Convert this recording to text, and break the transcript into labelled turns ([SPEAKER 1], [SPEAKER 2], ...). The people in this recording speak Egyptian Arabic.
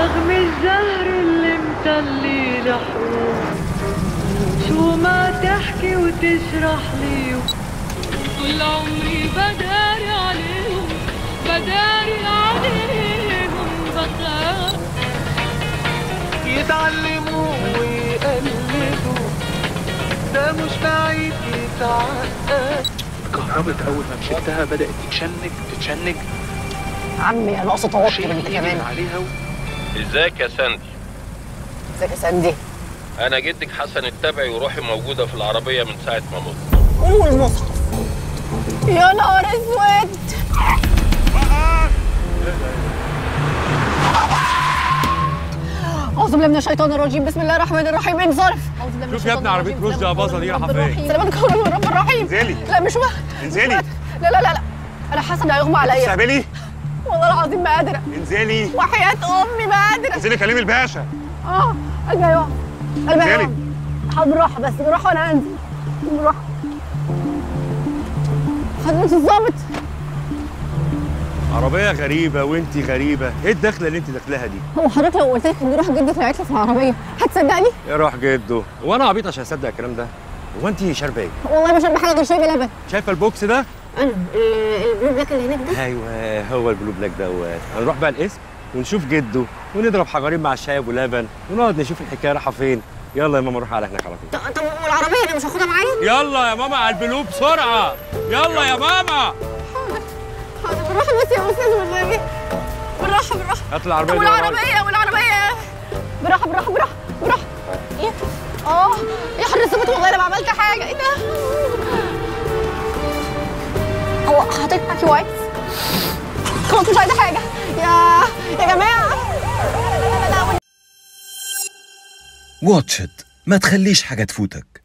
[SPEAKER 1] رغم الزهر اللي مطلي لحوم شو ما تحكي وتشرح لي طول عمري بداري عليهم بداري عليهم بخاف
[SPEAKER 2] يتعلموا ويقلدوا ده مش بعيد يتعقد
[SPEAKER 3] كهربت اول ما مسكتها بدات تتشنج تتشنج
[SPEAKER 4] عمي انا اقصد توتر
[SPEAKER 3] شيء
[SPEAKER 4] انت
[SPEAKER 3] يجري
[SPEAKER 4] كمان
[SPEAKER 3] عليها و...
[SPEAKER 5] ازيك يا ساندي
[SPEAKER 4] ازيك يا ساندي
[SPEAKER 5] انا جدك حسن التبعي وروحي موجوده في العربيه من ساعه ما مت
[SPEAKER 4] قولوا المصحف يا نهار اسود أعوذ بالله من الشيطان الرجيم بسم الله الرحمن الرحيم انصرف أعوذ بالله من
[SPEAKER 6] شوف يا ابني
[SPEAKER 4] الشيطان
[SPEAKER 6] عربية
[SPEAKER 4] الرجيم.
[SPEAKER 6] رشدي أباظة دي رايحة
[SPEAKER 4] سلامة
[SPEAKER 6] فين؟
[SPEAKER 4] سلامتك يا رب الرب الرحيم
[SPEAKER 6] انزلي.
[SPEAKER 4] لا مش وقت
[SPEAKER 6] انزلي.
[SPEAKER 4] لا لا لا لا انا حاسه ان هيغمى عليا
[SPEAKER 6] استقبلي
[SPEAKER 4] والله العظيم ما قادره
[SPEAKER 6] انزلي
[SPEAKER 4] وحياه امي ما قادره
[SPEAKER 6] انزلي كلمي الباشا
[SPEAKER 4] اه قلبي هيقع قلبي
[SPEAKER 6] انزلي.
[SPEAKER 4] هيقع حاضر بالراحه بس بالراحه وانا انزل بالراحه حضرتك الظابط
[SPEAKER 6] عربية غريبة وانتي غريبة ايه الدخلة اللي انت داخلاها دي؟
[SPEAKER 4] هو حضرتك لو قلت لك ان روح جدي طلعت لي في العربيه هتصدقني؟
[SPEAKER 6] يا روح جده وانا عبيط عشان اصدق الكلام ده هو انت شاربة ايه؟
[SPEAKER 4] والله ما شرب حاجه غير شاي بلبن
[SPEAKER 6] شايفة البوكس ده؟
[SPEAKER 4] انا البلو بلاك اللي هناك ده
[SPEAKER 6] ايوه هو البلو بلاك دوت هنروح بقى القسم ونشوف جده ونضرب حجرين مع الشاي ابو لبن ونقعد نشوف الحكايه رايحه فين يلا يا ماما روح على هناك على طول
[SPEAKER 4] طب طب والعربيه انا مش هاخدها معايا؟
[SPEAKER 6] يلا يا ماما على البلو بسرعه يلا يا ماما
[SPEAKER 4] حاضر بالراحه بس يا استاذ والنبي بالراحه بالراحه
[SPEAKER 6] هات العربيه
[SPEAKER 4] طب
[SPEAKER 6] دي ورايا.
[SPEAKER 4] والعربيه والعربيه بالراحه بالراحه بالراحه بالراحه ايه؟ اه يا حر الظابط والله انا ما عملت حاجه ايه ده؟ هو حاطط معاكي وايت؟ خلاص مش عايزه حاجه يا يا جماعه لا لا لا لا
[SPEAKER 7] واتش إت ما تخليش حاجة تفوتك